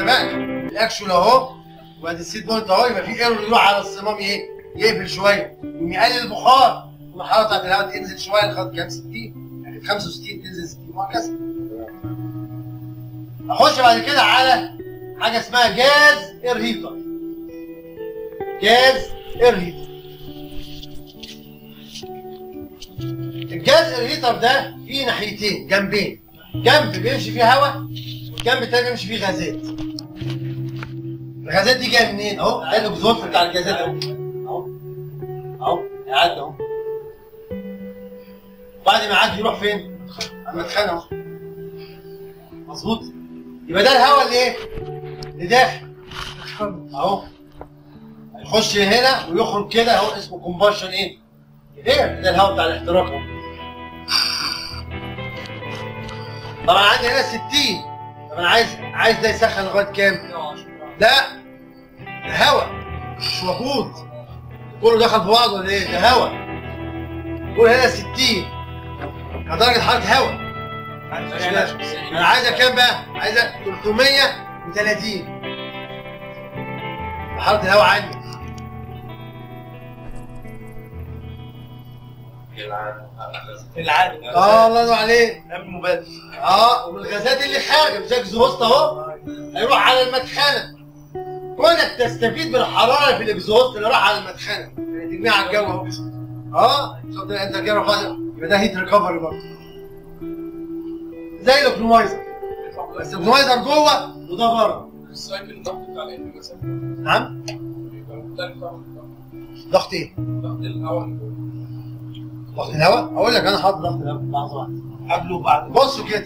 اتفقنا الاكشن اهو وادي السيت بوينت اهو يبقى في ايرور يروح على الصمام ايه يقفل شويه يقوم يقلل البخار الحراره بتاعت الهواء تنزل شويه لغايه كام 60 يعني 65 تنزل 60 وهكذا اخش بعد كده على حاجه اسمها جاز اير هيتر جاز اير هيتر الجاز اير هيتر ده فيه ناحيتين جنبين جنب بيمشي فيه هواء والجنب التاني بيمشي فيه غازات الغازات دي جايه منين اهو ده الاكزوست بتاع الجازات اهو اهو اهو يعدي اهو بعد ما يعدي يروح فين؟ على المدخنه اهو مظبوط يبقى ده الهواء اللي ايه؟ اللي داخل اهو يخش هنا ويخرج كده اهو اسمه كومباشن ايه؟ ايه ده الهواء بتاع الاحتراق اهو طبعا عندي هنا 60 طب انا عايز عايز ده يسخن لغايه كام؟ لا ده هواء مش وقود كله دخل في بعضه ولا ايه؟ ده هواء قول هنا 60 كدرجه حراره هواء انا عايزه كام بقى؟ عايزه 330 حراره الهواء عاليه العادي اه الله ينور عليك قبل مبادئ اه والغازات اللي خارجه مش اكزوست اهو هيروح على المدخنه كونك تستفيد بالحراره في الاكزوست اللي راح على المدخنه يعني ترميها على الجو اهو اه شفت انت كده رفعت يبقى ده هيت ريكفري برضه زي الاوبتمايزر بس الاوبتمايزر جوه وده بره السايكل الضغط بتاع الانجل مثلا نعم بيبقى مختلف طبعا ضغط ايه؟ ضغط الهواء اللي جوه. ضغط الهواء اقول لك انا حاطط ضغط الهواء لحظه واحده قبل وبعد بصوا كده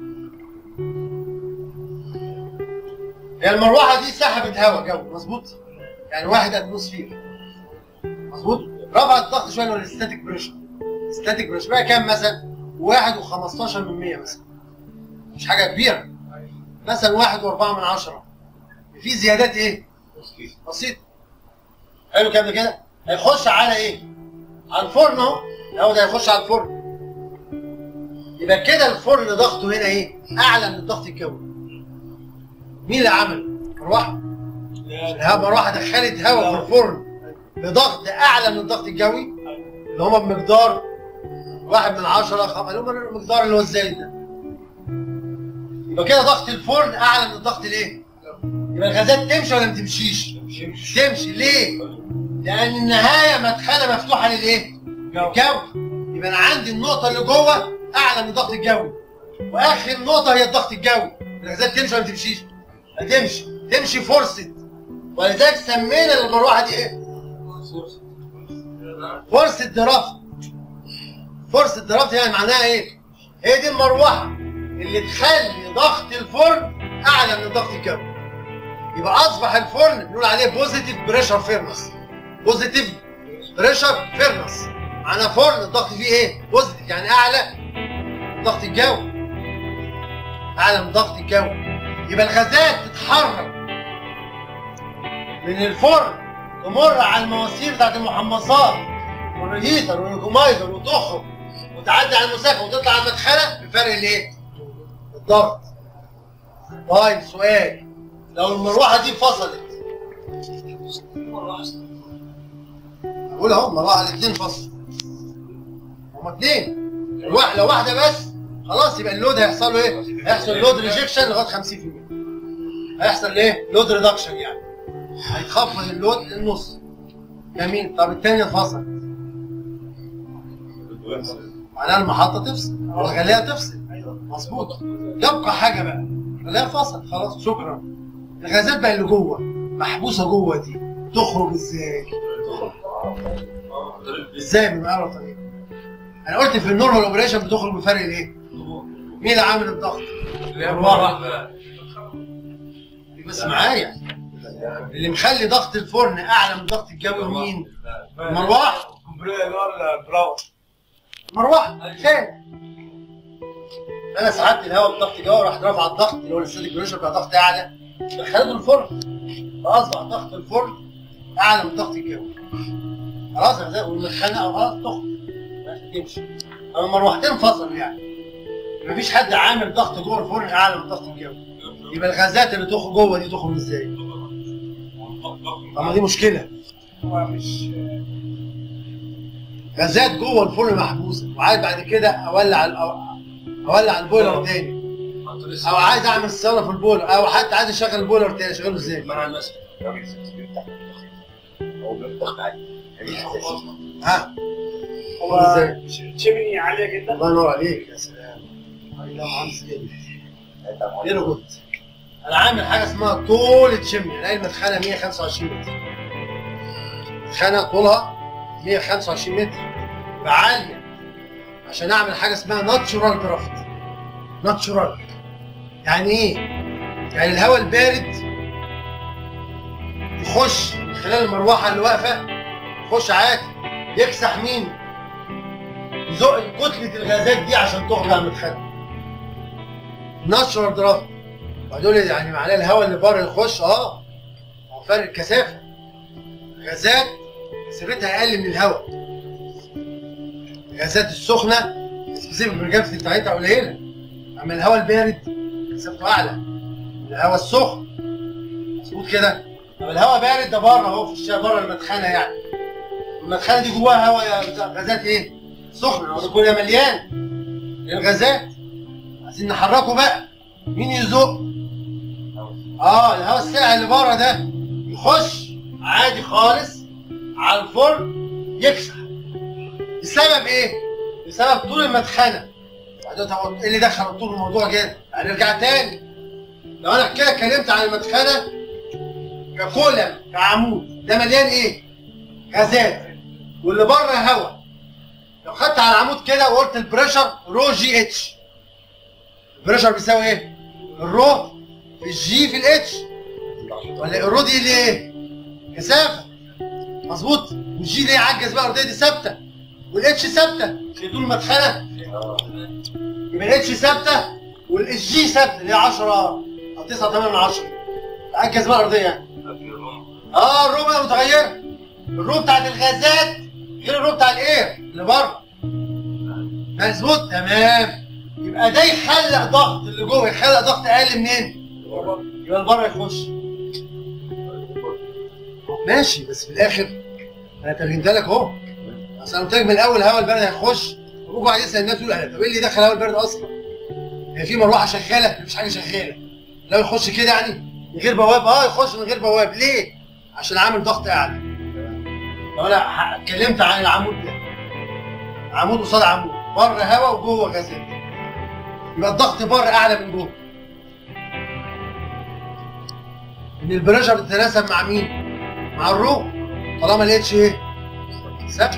هي المروحه دي سحبت هواء جو مظبوط يعني واحد اتموسفير مظبوط رفعت الضغط شويه ولا الستاتيك بريشر الستاتيك بريشر بقى كام مثلا واحد و15 من 100 مثلا مش حاجه كبيره مثلا واحد واربعة من عشرة في زيادات ايه بسيطه حلو كده كده هيخش على ايه على الفرن اهو الهواء ده هيخش على الفرن يبقى كده الفرن ضغطه هنا ايه؟ اعلى من الضغط الجوي. مين اللي عمل؟ مروحه. الهواء مروحه دخلت هواء في الفرن بضغط اعلى من الضغط الجوي اللي هما بمقدار واحد من عشرة خم... اللي هما المقدار اللي هو الزايد ده. يبقى كده ضغط الفرن اعلى من الضغط الايه؟ يبقى الغازات تمشي ولا ما تمشيش؟ تمشي ليه؟ لان النهايه مدخله مفتوحه للايه؟ الجو يبقى انا عندي النقطه اللي جوه اعلى من الضغط الجوي واخر نقطه هي الضغط الجوي الغازات تمشي ولا ما تمشيش؟ هتمشي تمشي فرصه ولذلك سمينا المروحه دي ايه؟ فرصه درافت فرصه درافت يعني معناها ايه؟ هي دي المروحه اللي تخلي ضغط الفرن اعلى من الضغط الجوي يبقى اصبح الفرن بنقول عليه بوزيتيف بريشر فيرنس بوزيتيف بريشر فيرنس معنى فرن الضغط فيه ايه؟ بوزيتيف يعني اعلى من ضغط الجو اعلى من ضغط الجو يبقى الغازات تتحرك من الفرن تمر على المواسير بتاعت المحمصات والريهيتر والكومايزر وتخرج وتعدي على المسافه وتطلع على المدخله بفرق الايه؟ الضغط طيب سؤال لو المروحه دي فصلت بقول اهو المروحه الاثنين فصل هما اثنين الواحد لو واحده بس خلاص يبقى اللود هيحصل له ايه؟ هيحصل لود ريجكشن لغايه 50% هيحصل ايه؟ لود ريدكشن يعني هيتخفض اللود للنص جميل طب الثانيه اتفصل معناها المحطه تفصل وخليها تفصل مظبوط يبقى حاجه بقى خليها فصل خلاص شكرا الغازات بقى اللي جوه محبوسه جوه دي تخرج ازاي؟ ازاي من اقرب طريقه؟ انا قلت في النورمال اوبريشن بتخرج بفرق الايه؟ مين اللي عامل الضغط؟ المروحه بس معايا اللي مخلي ضغط الفرن اعلى من ضغط الجو مين؟ المروحه الكومبري اللي هو البراون مروحه خان انا سحبت الهواء بضغط جو راح رافع الضغط اللي هو الستاتيك بريشر بتاع ضغط اعلى دخلته الفرن فاصبح ضغط الفرن اعلى من ضغط الجو خلاص يا غزال والمدخنه خلاص تخرج بس تمشي اما المروحتين فصلوا يعني مفيش حد عامل ضغط جوه الفرن اعلى من ضغط الجو يبقى الغازات اللي تخرج جوه دي تخرج ازاي؟ طب ما دي مشكله هو مش غازات جوه الفرن محبوسه وعايز بعد كده اولع ال- أو- اولع البويلر تاني او عايز اعمل صيانه في البويلر او حتى عايز اشغل البويلر تاني اشغله ازاي؟ منع المسك هو بيضغط عالي هذه حساسيه ها هو ازاي؟ تشيمني عاليه جدا الله ينور عليك يا سلام عليك يا مهندس جدا فيري جود انا عامل حاجه اسمها طول الشمني الاقي المدخنه 125 متر المدخنه طولها 125 متر بعاليه عشان اعمل حاجه اسمها ناتشورال درافت ناتشورال يعني ايه؟ يعني الهواء البارد يخش من خلال المروحه اللي واقفه يخش عادي يكسح مين؟ يزق كتله الغازات دي عشان تخرج على المدخنه ناتشورال درافت وهدول يعني معناه الهواء اللي بره يخش اه هو فرق الكثافه غازات كثافتها اقل من الهواء الغازات السخنه سبيسيفيك الجافه بتاعتها قليله اما الهواء البارد كثافته اعلى من الهواء السخن مظبوط كده طب الهواء بارد ده بره اهو في الشارع بره المدخنه يعني المدخنه دي جواها هواء غازات ايه؟ سخنه هو كله مليان الغازات عايزين نحركه بقى مين يزق؟ اه الهواء الساقع اللي بره ده يخش عادي خالص على الفرن يكسح بسبب ايه؟ بسبب طول المدخنه بعدين طب ايه اللي دخل طول الموضوع كده؟ هنرجع تاني لو انا كده اتكلمت عن المدخنه ككولم كعمود ده مليان ايه؟ غازات واللي بره هواء لو خدت على العمود كده وقلت البريشر رو جي اتش البريشر بيساوي ايه؟ الرو في الجي في الاتش ولا الرو دي اللي ايه؟ كثافه مظبوط والجي دي عجز بقى الارضيه دي ثابته والاتش ثابته في طول المدخنه يبقى الاتش ثابته والجي ثابته اللي هي 10 او 9 8 من 10 عجز بقى الارضيه يعني اه الرو بقى متغيره الرو بتاعت الغازات غير الرو بتاع الاير اللي بره مظبوط تمام يبقى ده يخلق ضغط اللي جوه يخلق ضغط اقل منين؟ يبقى اللي بره يخش ماشي بس في الاخر انا ترجمت لك اهو اصل انا قلت لك من الاول الهواء البارد هيخش وجوا قاعد يسال الناس يقول طب ايه اللي دخل الهواء البارد اصلا؟ هي في مروحه شغاله مفيش حاجه شغاله لو يخش كده يعني من غير بواب اه يخش من غير بواب ليه؟ عشان عامل ضغط اعلى لو انا ح- اتكلمت عن العمود ده عمود قصاد عمود بره هواء وجوه غازات يبقى الضغط بره اعلى من جوه ان البريشر بتتناسب مع مين؟ مع الرو طالما لقيتش ايه؟ ثابت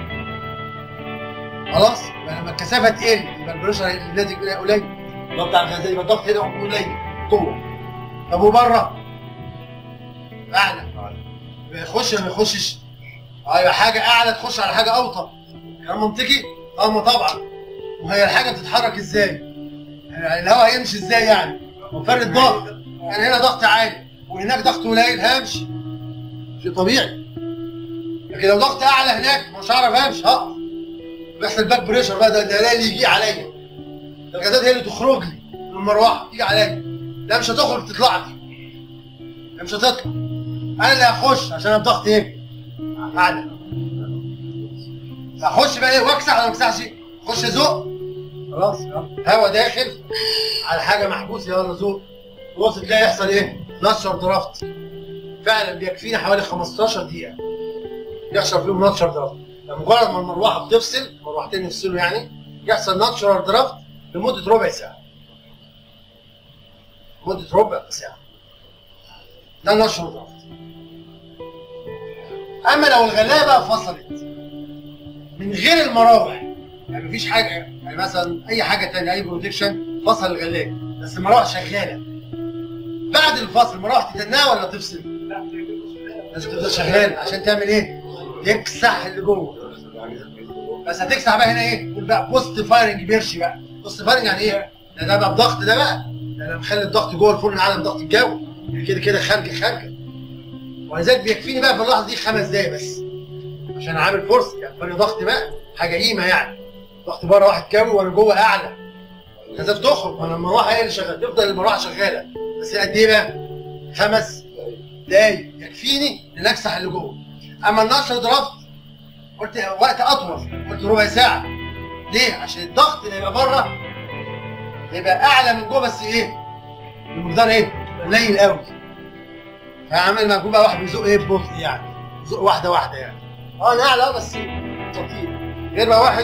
خلاص يبقى لما الكثافه تقل يبقى البريشر الناتج منها قليل اللي هو بتاع الغازات يبقى الضغط هنا قليل قوه طب وبره؟ اعلى يبقى يخش ولا ما يخشش؟ اه يبقى حاجه اعلى تخش على حاجه اوطى كلام منطقي؟ اه ما طبعا وهي الحاجه بتتحرك ازاي؟ يعني الهواء هيمشي ازاي يعني؟ وفرق الضغط يعني هنا ضغط عالي وهناك ضغط قليل همشي شيء طبيعي لكن لو ضغط اعلى هناك مش هعرف امشي هقف بيحصل باك بريشر بقى ده ده اللي يجي عليا الغازات هي اللي تخرج لي من المروحه تيجي عليا لا مش هتخرج تطلع لي لا مش هتطلع انا اللي هخش عشان الضغط ايه؟ اعلى اخش بقى ايه واكسح ولا ما اكسحش؟ اخش ازق خلاص هوا داخل على حاجه محبوسه يلا زق بص تلاقي يحصل ايه؟ نشر درافت فعلا بيكفينا حوالي 15 دقيقه يحصل فيهم ناتشر درافت مجرد ما المروحه بتفصل مروحتين يفصلوا يعني يحصل ناتشرال درافت لمده ربع ساعه مده ربع ساعه ده ناتشرال درافت اما لو الغلايه بقى فصلت من غير المراوح يعني مفيش حاجه يعني مثلا اي حاجه تانية اي بروتكشن فصل الغلايه بس المراوح شغاله بعد الفصل المراوح تتناها ولا تفصل؟ لازم تفضل شغال عشان تعمل ايه؟ تكسح اللي جوه بس هتكسح بقى هنا ايه؟ تقول بقى بوست فايرنج بيرشي بقى بوست فايرنج يعني ايه؟ ده ده بقى بضغط ده بقى ده انا مخلي الضغط جوه الفرن اعلى من ضغط الجو يعني كده كده خارجه خارجه ولذلك بيكفيني بقى في اللحظه دي خمس دقايق بس عشان عامل فرصه يعني فرق ضغط بقى حاجه قيمه يعني ضغط بره واحد جوي وانا جوه اعلى لازم تخرج ما انا المروحه هي اللي شغاله تفضل المروحه شغاله بس قد ايه بقى؟ خمس دقايق يكفيني ان اكسح اللي جوه اما النشر ضربت قلت وقت اطول قلت ربع ساعه ليه؟ عشان الضغط اللي يبقى بره يبقى اعلى من جوه بس ايه؟ المقدار ايه؟ قليل قوي فعمل ما يكون بقى واحد بيزق ايه ببطء يعني يزق واحده واحده يعني اه انا اعلى بس بطيء غير بقى واحد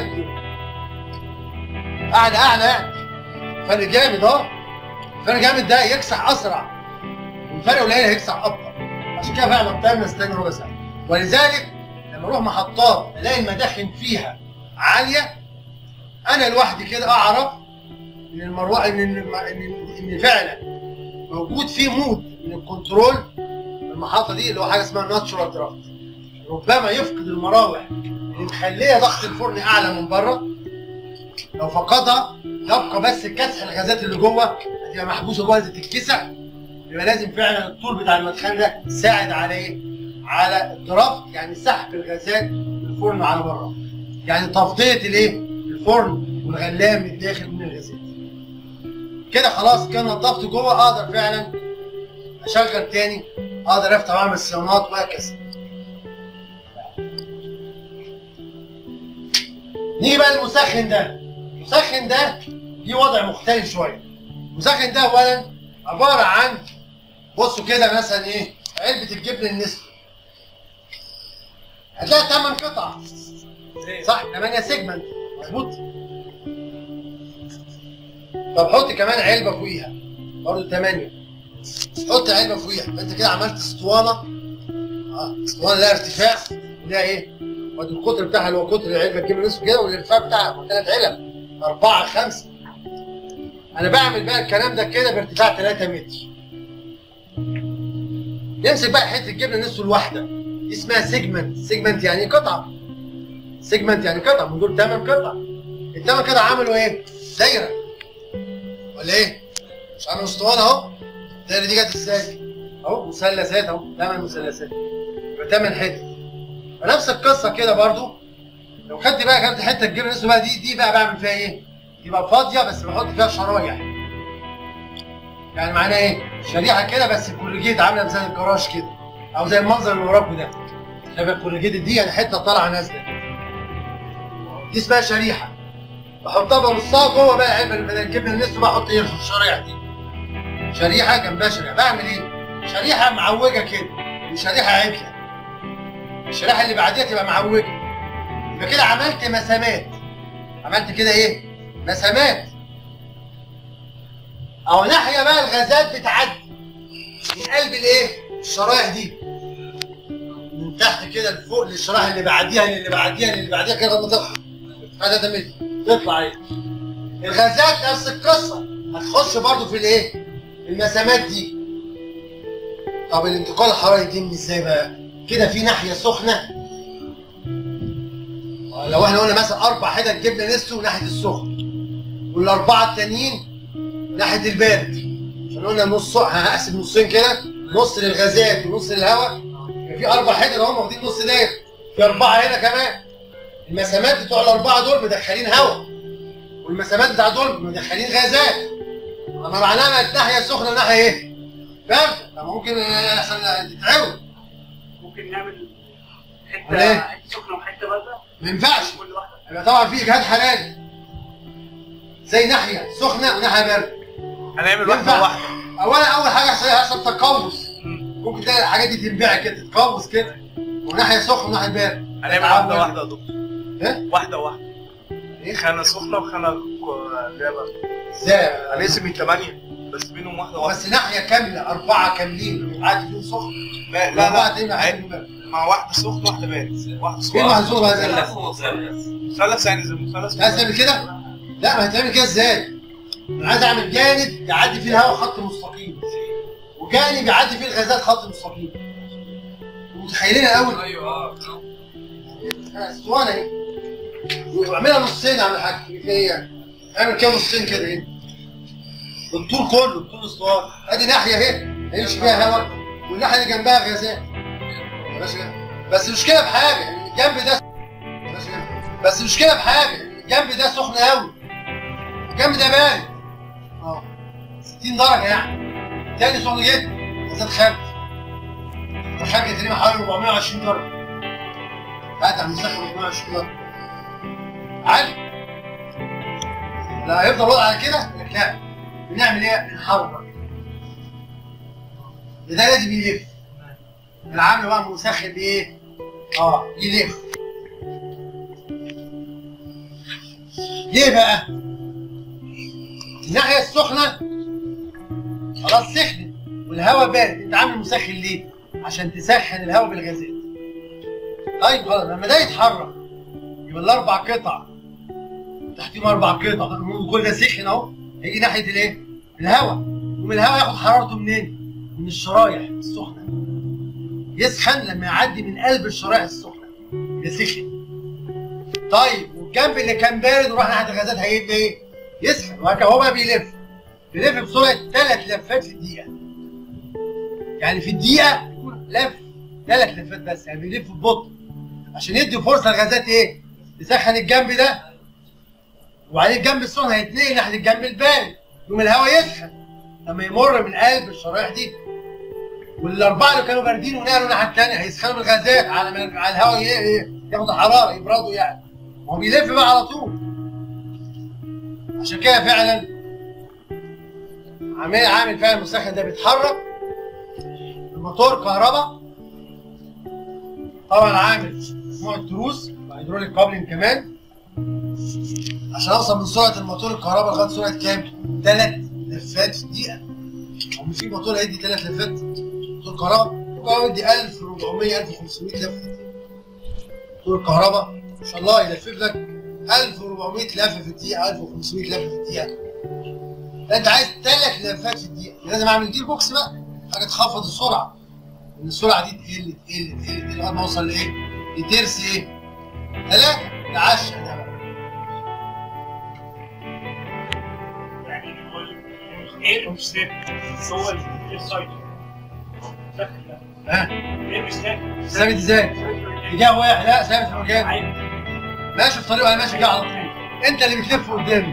اعلى اعلى يعني فرق جامد اه فرق جامد ده يكسح اسرع والفرق قليل هيكسح ابطا عشان كده فعلا بضطر نستنى ربع ساعه ولذلك لما اروح محطات الاقي المداخن فيها عاليه انا لوحدي كده اعرف ان المروحه ان ان ان, إن فعلا موجود فيه مود من الكنترول في المحطه دي اللي هو حاجه اسمها ناتشورال درافت ربما يفقد المراوح اللي مخليه ضغط الفرن اعلى من بره لو فقدها يبقى بس كسح الغازات اللي جوه هتبقى محبوسه جوه تتكسح يبقى لازم فعلا الطول بتاع المدخل ده يساعد على ايه؟ على الدرافت يعني سحب الغازات من الفرن على بره يعني تفضيه الايه؟ الفرن والغلام الداخل من الغازات كده خلاص كده نضفت جوه اقدر فعلا اشغل تاني اقدر افتح واعمل صيانات وهكذا نيجي بقى المسخن ده المسخن ده ليه وضع مختلف شويه المسخن ده اولا عباره عن بصوا كده مثلا ايه علبه الجبن النسبي هتلاقي 8 قطع صح 8 سيجمنت مظبوط طب حط كمان علبه فوقيها برضه 8 حط علبه فوقيها انت كده عملت اسطوانه اه اسطوانه لها ارتفاع ولها ايه؟ وادي القطر بتاعها اللي هو قطر العلبه الجبن النسبي كده والارتفاع بتاعها ثلاث علب اربعه خمسه انا بعمل بقى الكلام ده كده بارتفاع 3 متر يمسك بقى حته الجبنه النص الواحده دي اسمها سيجمنت سيجمنت يعني قطعه سيجمنت يعني قطعه من دول 8 قطع الثمان قطع عملوا ايه؟ دايره ولا ايه؟ مش عامل اسطوانه اهو الدايره دي جت ازاي؟ اهو مثلثات اهو 8 مثلثات يبقى 8 حتت فنفس القصه كده برضو لو خدت بقى خدت حته الجبنه النص بقى دي دي بقى بعمل فيها ايه؟ يبقى فاضيه بس بحط فيها شرايح يعني معناه ايه؟ شريحه كده بس كورجيت عامله زي الجراج كده او زي المنظر اللي وراكم ده شايف الكورجيت دي يعني حته طالعه نازله دي اسمها شريحه بحطها برصها جوه بقى علبه بدل الجبنه النص بحط ايه في الشرايح دي شريحه جنبها شريحه بعمل ايه؟ شريحه معوجه كده وشريحه عدله الشريحه اللي بعديها تبقى معوجه يبقى كده عملت مسامات عملت كده ايه؟ مسامات او ناحيه بقى الغازات بتعدي من قلب الايه؟ الشرايح دي من تحت كده لفوق للشرايح اللي بعديها اللي بعديها اللي بعديها كده لغايه ما تطلع هذا ده متر تطلع ايه؟ الغازات نفس القصه هتخش برضو في الايه؟ المسامات دي طب الانتقال الحراري يتم ازاي بقى؟ كده في ناحيه سخنه لو احنا قلنا مثلا اربع حتت جبنه نستو ناحيه السخن والاربعه التانيين ناحيه البارد عشان قلنا نص هقسم نصين كده نص للغازات ونص للهواء يبقى في اربع حتت اهم واخدين نص دايره في اربعه هنا كمان المسامات بتوع الاربعه دول مدخلين هواء والمسامات بتاع دول مدخلين غازات اما معناها بقت ناحيه سخنه وناحيه ايه؟ بارده طب ممكن يحصل تتعبوا ممكن نعمل ولا إيه؟ حته حته سخنه وحته بارده ما ينفعش كل واحده يبقى طبعا في اجهاد حراري زي ناحيه سخنه وناحيه بارده هنعمل واحده ينفع. واحده اولا اول حاجه يحصل يحصل تقوس ممكن تلاقي الحاجات دي تنباع كده تتقوس كده وناحيه سخنه وناحيه بارده هنعمل واحده واحده يا دكتور ايه؟ واحده واحده ايه؟ خانه سخنه وخانه ك- اللي هي بقى- ازاي؟ هنقسم الثمانيه بس بينهم واحده واحده بس ناحيه كامله اربعه كاملين عادي فيهم سخن لا لا واربعه لا تانيين عادي. عادي بارد مع واحده سخنه واحده بارد واحده فين سخنه محذوف هذا مثلث يعني زي مثلث عايز تعمل كده؟ لا ما هتعمل كده ازاي؟ انا عايز اعمل جانب يعدي فيه الهواء خط مستقيم وجانب يعدي فيه الغازات خط مستقيم متخيلين الاول؟ ايوه اسطوانه اهي واعملها نصين على حاجه هي اعمل كده نصين كده اهي بالطول كله بالطول الاسطوانه ادي ناحيه اهي هيمشي فيها هواء والناحيه اللي جنبها غازات ماشي بس المشكله بحاجه إن الجنب ده ماشي بس المشكله بحاجه إن الجنب ده سخن قوي الجنب ده بارد اه 60 درجه يعني تاني سخن جدا غازات خارج الخارج تقريبا حوالي 420 درجه قاعد على المسخن 420 درجه عادي لا هيفضل وضع على كده لك لا بنعمل ايه بنحرك ده لازم يلف العامل بقى مسخن بايه اه يلف ليه بقى الناحيه السخنه خلاص سخنت والهواء بارد انت عامل مسخن ليه عشان تسخن الهواء بالغازات طيب خلاص لما ده يتحرك يبقى الاربع قطع تحتيهم اربع قطع كل ده سخن اهو هيجي ناحيه الايه الهواء ومن الهواء ياخد حرارته منين من الشرايح السخنه يسخن لما يعدي من قلب الشرايح السخنه يسخن طيب والجنب اللي كان بارد وراح ناحيه الغازات هيبقى ايه يسخن وهكذا هو بقى بيلف بيلف بسرعه ثلاث لفات في الدقيقه يعني في الدقيقه يكون لف ثلاث لفات بس يعني بيلف ببطء عشان يدي فرصه الغازات ايه تسخن الجنب ده وبعدين الجنب السخن هيتنقل ناحيه الجنب البارد يقوم الهواء يسخن لما يمر من قلب الشرايح دي والاربعه اللي كانوا باردين ونقلوا الناحيه الثانيه هيسخنوا بالغازات على ما على الهواء ي- ي- ياخد الحراره يبردوا يعني ما هو بيلف بقى على طول عشان كده فعلا عامل عامل فعلا المسخن ده بيتحرك الموتور كهرباء طبعا عامل مجموعه تروس وهيدروليك كابلنج كمان عشان اوصل من سرعه الموتور الكهرباء لغايه سرعه كام؟ ثلاث لفات في الدقيقه هو مش في موتور هيدي ثلاث لفات موتور كهرباء ممكن يدي 1400 1500 لفه موتور الكهرباء ما شاء الله يلفف لك 1400 لفه في الدقيقه 1500 لفه في الدقيقه لا انت عايز ثلاث لفات في الدقيقه لازم اعمل جير بوكس بقى حاجه تخفض السرعه ان السرعه دي تقل تقل تقل تقل لغايه ما اوصل لايه؟ لترس ايه؟ ثلاثه لعشرة ده بقى يعني هو الايه مش ثابت هو السايد ها ايه مش ثابت ثابت ازاي؟ اتجاه واحد لا ثابت في مكانه عادي ماشي في طريقه انا ماشي كده على طول انت اللي بتلف قدامي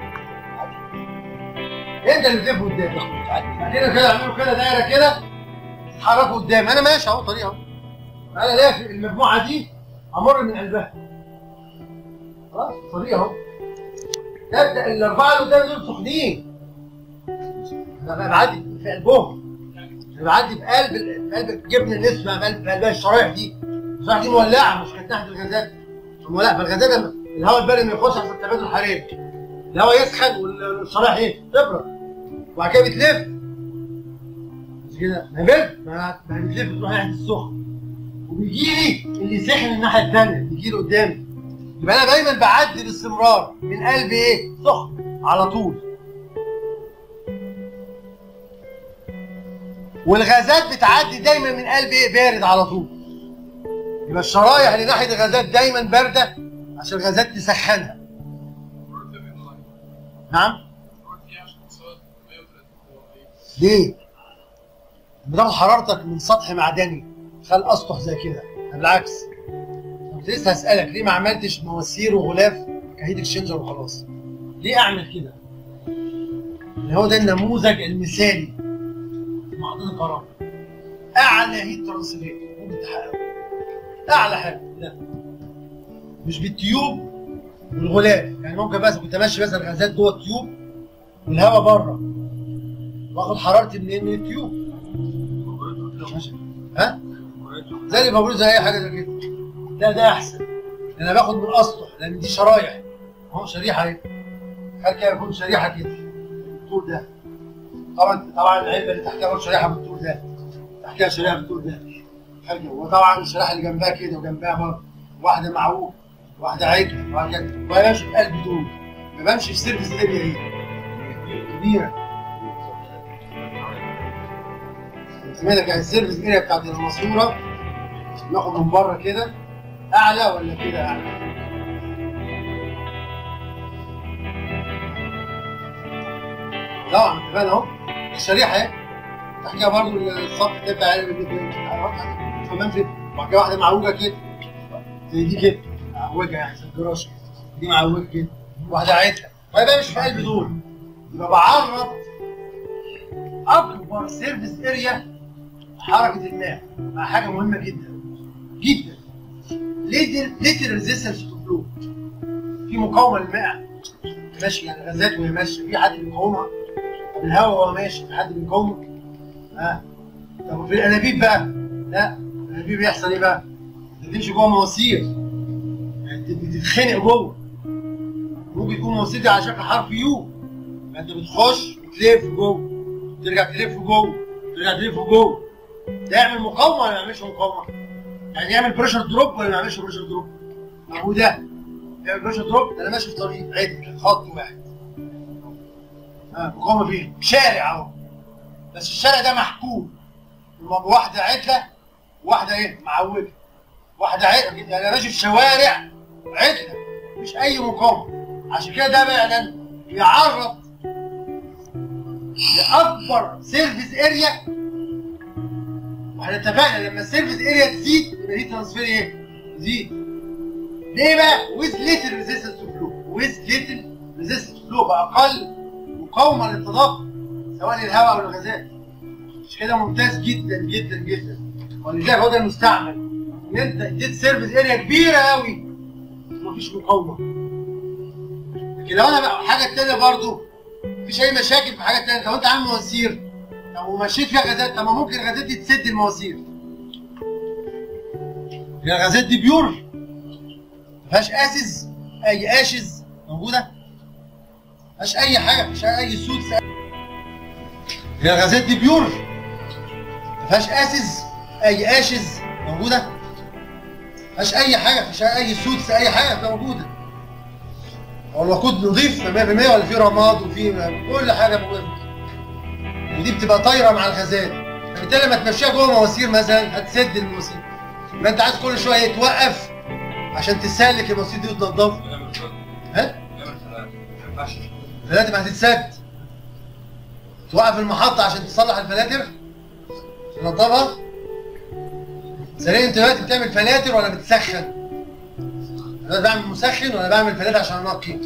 انت اللي بتلف قدامي كده كده اعملوا كده دايره كده اتحركوا قدامي انا ماشي اهو طريقه اهو انا لافف المجموعه دي امر من قلبها خلاص طريقه اهو تبدا الاربعه اللي قدامي دول سخنين انا بقى بعدي في قلبهم انا بعدي في قلب في قلب جبن النسمه في قلب في قلبها الشرايح دي الشرايح دي مولعه مش كانت تحت الغازات مولعه فالغازات لما الهواء البارد ما يخش عشان تبادل حراري الهواء يسخن والشرايح ايه تبرد وبعد كده بتلف مش كده ما برد ما ما بتلف تروح ناحيه السخن وبيجي لي اللي سخن الناحيه الثانيه بيجي لي قدامي يبقى انا دايما بعدي باستمرار من قلب ايه سخن على طول والغازات بتعدي دايما من قلب ايه بارد على طول يبقى الشرايح اللي ناحيه الغازات دايما بارده عشان الغازات تسخنها نعم ليه؟ بتاخد حرارتك من سطح معدني خل اسطح زي كده بالعكس كنت لسه هسألك ليه ما عملتش مواسير وغلاف كهيد اكسشينجر وخلاص؟ ليه اعمل كده؟ اللي هو ده النموذج المثالي في محطة الكهرباء اعلى هيت ترانسفير ممكن تحققه اعلى حاجه ده مش بالتيوب والغلاف يعني ممكن بس كنت ماشي مثلا الغازات جوه التيوب والهواء بره واخد حرارتي منين من التيوب ماشي. ها زي اللي موجود زي اي حاجه زي كده لا ده احسن انا باخد من الاسطح لان دي شرايح اهو شريحه اهي خلي كده يكون شريحه كده الطول ده طبعا طبعا العلبه اللي تحتها برضه شريحه بالطول ده تحتها شريحه بالطول ده خلي وطبعا الشريحه اللي جنبها كده وجنبها برضه واحده معوج واحده عجل وهكذا وماشي في قلب دول ما بمشي في سيرفيس اريا ايه كبيره سمعتك يعني السيرفيس اريا بتاعت الماسوره ناخد من بره كده اعلى ولا كده اعلى طبعا اتفقنا اهو الشريحه اهي تحتها برضه السطح تبقى علبه كمان في وبعد كده واحده معوجه كده زي دي كده معوجه يعني زي الجراش دي معوجه كده واحده عدله وهي بقى مش في قلب دول يبقى بعرض اكبر سيرفيس اريا حركه الماء مع حاجه مهمه جدا جدا ليتر ريزيستنس تو فلو في مقاومه للماء ماشي يعني غازات وهي ماشيه في حد بيقاومها طب الهواء وهو ماشي في حد بيقاومه ها طب في الانابيب بقى لا الانابيب بيحصل ايه بقى؟ انت بتمشي جوه مواسير يعني بت- بتتخنق جوه ممكن يكون مواسير دي على شكل حرف يو فانت بتخش وتلف جوه ترجع تلف جوه ترجع تلف جوه ده يعمل مقاومه ولا ما يعملش مقاومه؟ يعني يعمل بريشر دروب ولا ما يعملش بريشر دروب؟ ما هو ده يعمل بريشر دروب ده انا ماشي في طريق عدل خط واحد ها مقاومه فين؟ شارع اهو بس الشارع ده محكوم واحده عدله واحده ايه؟ معوجه واحده عدله يعني انا ماشي في شوارع عدله مش اي مقاومه عشان كده ده فعلا بيعرض لاكبر سيرفيس اريا واحنا اتفقنا لما السيرفيس اريا تزيد يبقى دي ترانسفير ايه؟ تزيد ليه بقى؟ ويز ليتل ريزيستنس تو فلو ويز ليتل ريزيستنس تو فلو باقل مقاومه للتدفق سواء للهواء او الغازات مش كده ممتاز جدا جدا جدا ولذلك هو ده المستعمل ان انت اديت سيرفيس اريا كبيره قوي مفيش مقاومه لكن لو انا بقى حاجه تانيه برضو مفيش اي مشاكل في حاجه تانيه لو انت عامل مواسير لو مشيت فيها غازات طب ما ممكن الغازات دي تسد المواسير هي الغازات دي بيور ما فيهاش اسز اي اشز موجوده ما فيهاش اي حاجه مفيش اي سود هي الغازات دي بيور ما فيهاش اسز اي اشز موجوده ما فيهاش اي حاجه ما فيهاش اي سودس اي حاجه موجوده هو الوقود نظيف 100% ولا فيه رماد وفيه كل حاجه موجوده ودي بتبقى طايره مع الغازات فبالتالي لما تمشيها جوه مواسير مثلا هتسد المواسير يبقى انت عايز كل شويه توقف عشان تسلك المواسير دي وتنضفها ها؟ الفلاتر هتتسد توقف المحطة عشان تصلح الفلاتر تنضفها سريع انت دلوقتي بتعمل فلاتر ولا بتسخن؟ انا بعمل مسخن ولا بعمل فلاتر عشان انقي؟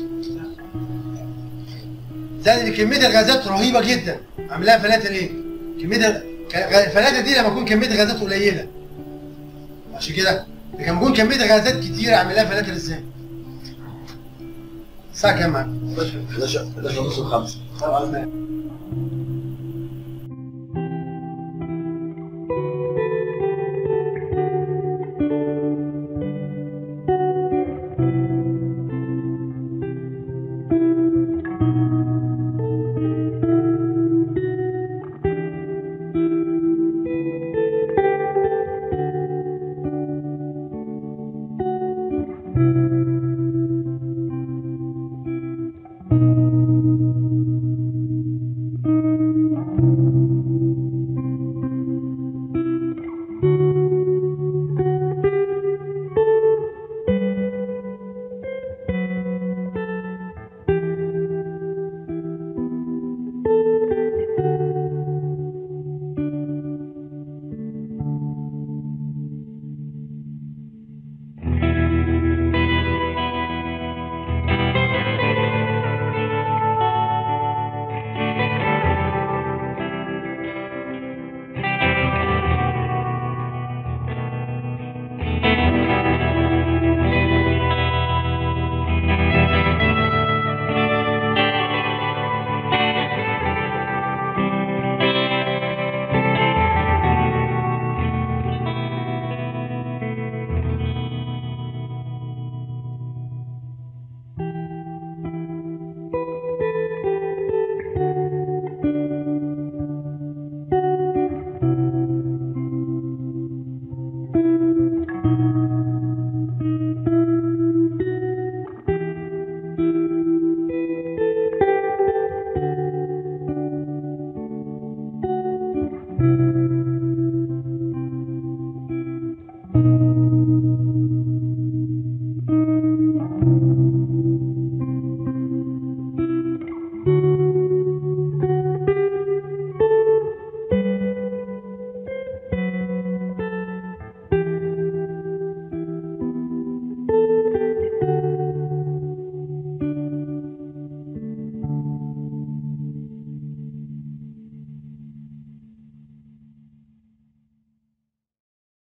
زائد ان كمية الغازات رهيبة جدا اعمل لها فلاتر ايه؟ كمية ال- ك- الفلاتر دي لما يكون كمية الغازات قليلة عشان كده لكن لما يكون كمية الغازات كتيرة اعمل لها فلاتر ازاي؟ الساعة كام معاك؟ 11 11 ونص وخمسة طبعا